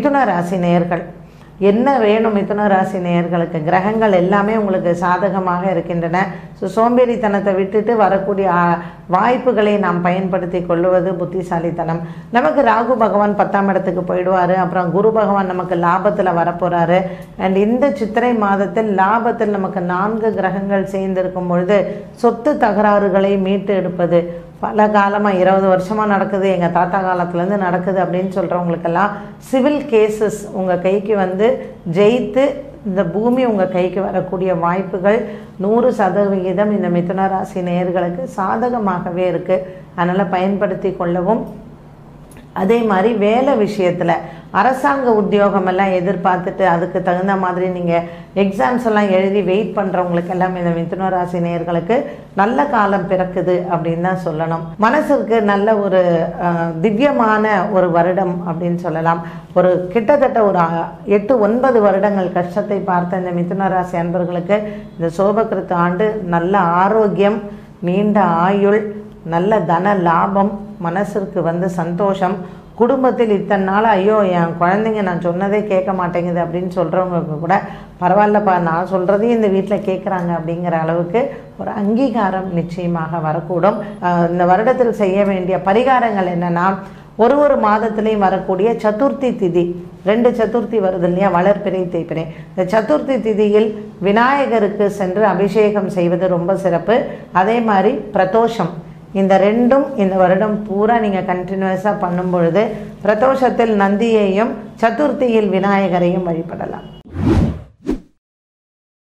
மிதுன ராசி நேயர்கள் என்ன வேணும் மிதுன ராசி நேயர்களுக்கு கிரகங்கள் எல்லாமே உங்களுக்கு சாதகமாக இருக்கின்றன ஸோ சோம்பேறித்தனத்தை விட்டுட்டு வரக்கூடிய ஆ, வாய்ப்புகளை நாம் பயன்படுத்தி கொள்ளுவது புத்திசாலித்தனம் நமக்கு ராகு பகவான் பத்தாம் இடத்துக்கு போயிடுவார் அப்புறம் குரு பகவான் நமக்கு லாபத்தில் வரப்போகிறாரு அண்ட் இந்த சித்திரை மாதத்தில் லாபத்தில் நமக்கு நான்கு கிரகங்கள் சேர்ந்திருக்கும் பொழுது சொத்து தகராறுகளை மீட்டு எடுப்பது பல காலமாக இருபது வருஷமாக நடக்குது எங்கள் தாத்தா காலத்துலேருந்து நடக்குது அப்படின்னு சொல்கிறவங்களுக்கெல்லாம் சிவில் கேசஸ் உங்கள் கைக்கு வந்து ஜெயித்து இந்த பூமி உங்கள் கைக்கு வரக்கூடிய வாய்ப்புகள் நூறு சதவிகிதம் இந்த மிதுன ராசி நேயர்களுக்கு சாதகமாகவே இருக்குது அதனால் பயன்படுத்தி கொள்ளவும் அதே மாதிரி வேலை விஷயத்தில் அரசாங்க உத்தியோகம் எல்லாம் எதிர்பார்த்துட்டு அதுக்கு தகுந்த மாதிரி நீங்கள் எக்ஸாம்ஸ் எல்லாம் எழுதி வெயிட் பண்ணுறவங்களுக்கு எல்லாம் இந்த மிதுன ராசி நேயர்களுக்கு நல்ல காலம் பிறக்குது அப்படின்னு தான் சொல்லணும் மனசுக்கு நல்ல ஒரு அஹ், திவ்யமான ஒரு வருடம் அப்படின்னு சொல்லலாம் ஒரு கிட்டத்தட்ட ஒரு அஹ், எட்டு ஒன்பது வருடங்கள் கஷ்டத்தை பார்த்த இந்த மிதுன ராசி அன்பர்களுக்கு இந்த சோபகிருத்த ஆண்டு நல்ல ஆரோக்கியம் நீண்ட ஆயுள் நல்ல தன லாபம் மனசிற்கு வந்து சந்தோஷம் குடும்பத்தில் இத்தனை நாள் ஐயோ என் குழந்தைங்க நான் சொன்னதே கேட்க மாட்டேங்குது அப்படின்னு சொல்கிறவங்களுக்கு கூட பரவாயில்லப்பா நான் சொல்கிறதையும் இந்த வீட்டில் கேட்குறாங்க அப்படிங்கிற அளவுக்கு ஒரு அங்கீகாரம் நிச்சயமாக வரக்கூடும் ஆஹ் இந்த வருடத்தில் செய்ய வேண்டிய பரிகாரங்கள் என்னென்னா ஒரு ஒரு மாதத்துலேயும் வரக்கூடிய சதுர்த்தி திதி ரெண்டு சதுர்த்தி வருது இல்லையா வளர்பிறை தேய்பிறை இந்த சதுர்த்தி திதியில் விநாயகருக்கு சென்று அபிஷேகம் செய்வது ரொம்ப சிறப்பு அதே மாதிரி பிரதோஷம் இந்த ரெண்டும் இந்த வருடம் பூரா நீங்கள் கண்டினியூஸாக பண்ணும் பொழுது பிரதோஷத்தில் நந்தியையும் சதுர்த்தியில் விநாயகரையும் வழிபடலாம்